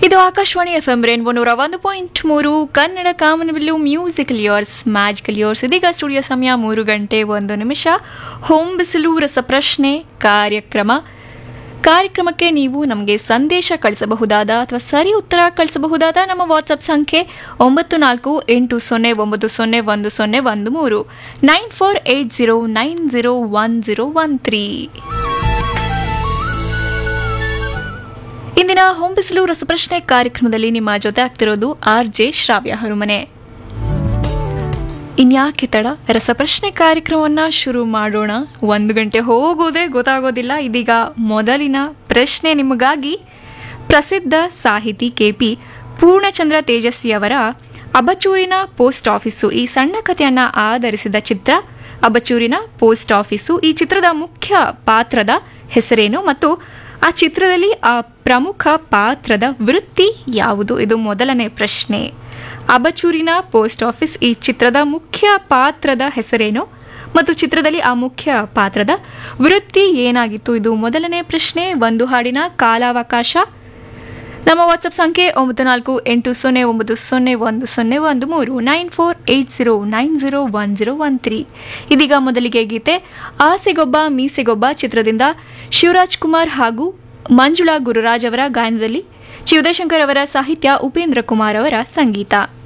ಇದು Akashvani F M rainbow ನೂರ ಒಂದು ಪಾಯಿಂಟ್ ಮೂರು Kannada Kamanabillu musical years magical years ಇದೀಗ ಸ್ಟುಡಿಯೋ ಸಮಯ ಮೂರು ಗಂಟೆ ಒಂದು ನಿಮಿಷ ಹೋಮ್ ಬಿಸಿಲು ರಸಪ್ರಶ್ನೆ ಕಾರ್ಯಕ್ರಮ ಕಾರ್ಯಕ್ರಮಕ್ಕೆ ನೀವು ನಮಗೆ ಸಂದೇಶ ಕಳಿಸಬಹುದಾದ ಅಥವಾ ಸರಿ ಉತ್ತರ ಕಳಿಸಬಹುದಾದ ನಮ್ಮ ವಾಟ್ಸಪ್ ಸಂಖ್ಯೆ ಒಂಬತ್ತು ನಾಲ್ಕು ಎಂಟು ಸೊನ್ನೆ ಒಂಬತ್ತು ಸೊನ್ನೆ ಒಂದು ಸೊನ್ನೆ ಒಂದು ಮೂರು nine four eight zero nine zero one zero one three ಇಂದಿನ ಹೋಮ್ ಬಿಸಿಲು ರಸಪ್ರಶ್ನೆ ಕಾರ್ಯಕ್ರಮದಲ್ಲಿ ನಿಮ್ಮ ಜೊತೆ ಆಗ್ತಿರೋದು ಆರ್ ಜೆ ಶ್ರಾವ್ಯ ಹರುಮನೆ ಇನ್ಯಾಕೆ ತಡ ರಸಪ್ರಶ್ನೆ ಕಾರ್ಯಕ್ರಮವನ್ನ ಶುರು ಮಾಡೋಣ ಒಂದು ಗಂಟೆ ಹೋಗೋದೇ ಗೊತ್ತಾಗೋದಿಲ್ಲ ಇದೀಗ ಮೊದಲಿನ ಪ್ರಶ್ನೆ ನಿಮಗಾಗಿ ಪ್ರಸಿದ್ಧ ಸಾಹಿತಿ ಕೆಪಿ ಪೂರ್ಣಚಂದ್ರ ತೇಜಸ್ವಿ ಅವರ ಅಬಚೂರಿನ ಪೋಸ್ಟ್ ಆಫೀಸು ಈ ಸಣ್ಣ ಕಥೆಯನ್ನ ಆಧರಿಸಿದ ಚಿತ್ರ ಅಬಚೂರಿನ ಪೋಸ್ಟ್ ಆಫೀಸು ಈ ಚಿತ್ರದ ಮುಖ್ಯ ಪಾತ್ರದ ಹೆಸರೇನು ಮತ್ತು ಆ ಚಿತ್ರದಲ್ಲಿ ಆ ಪ್ರಮುಖ ಪಾತ್ರದ ವೃತ್ತಿ ಯಾವುದು ಇದು ಮೊದಲನೇ ಪ್ರಶ್ನೆ ಅಬಚೂರಿನ ಪೋಸ್ಟ್ ಆಫೀಸ್ ಈ ಚಿತ್ರದ ಮುಖ್ಯ ಪಾತ್ರದ ಹೆಸರೇನು ಮತ್ತು ಚಿತ್ರದಲ್ಲಿ ಆ ಮುಖ್ಯ ಪಾತ್ರದ ವೃತ್ತಿ ಏನಾಗಿತ್ತು ಇದು ಮೊದಲನೇ ಪ್ರಶ್ನೆ ಒಂದು ಹಾಡಿನ ಕಾಲಾವಕಾಶ ನಮ್ಮ ವಾಟ್ಸಪ್ ಸಂಖ್ಯೆ ಒಂಬತ್ತು ನಾಲ್ಕು ಎಂಟು ಸೊನ್ನೆ ಒಂಬತ್ತು ಸೊನ್ನೆ ಒಂದು ಸೊನ್ನೆ ಒಂದು ಮೂರು nine four eight zero nine zero one zero one three ಇದೀಗ ಮೊದಲಿಗೆ ಗೀತೆ ಆಸೆಗೊಬ್ಬ ಮೀಸೆಗೊಬ್ಬ ಚಿತ್ರದಿಂದ ಶಿವರಾಜ್ ಕುಮಾರ್ ಹಾಗೂ ಮಂಜುಳಾ ಗುರುರಾಜ್ ಅವರ ಗಾಯನದಲ್ಲಿ ಶಿವದಶಂಕರ್ ಅವರ ಸಾಹಿತ್ಯ ಉಪೇಂದ್ರ ಕುಮಾರ್ ಅವರ ಸಂಗೀತ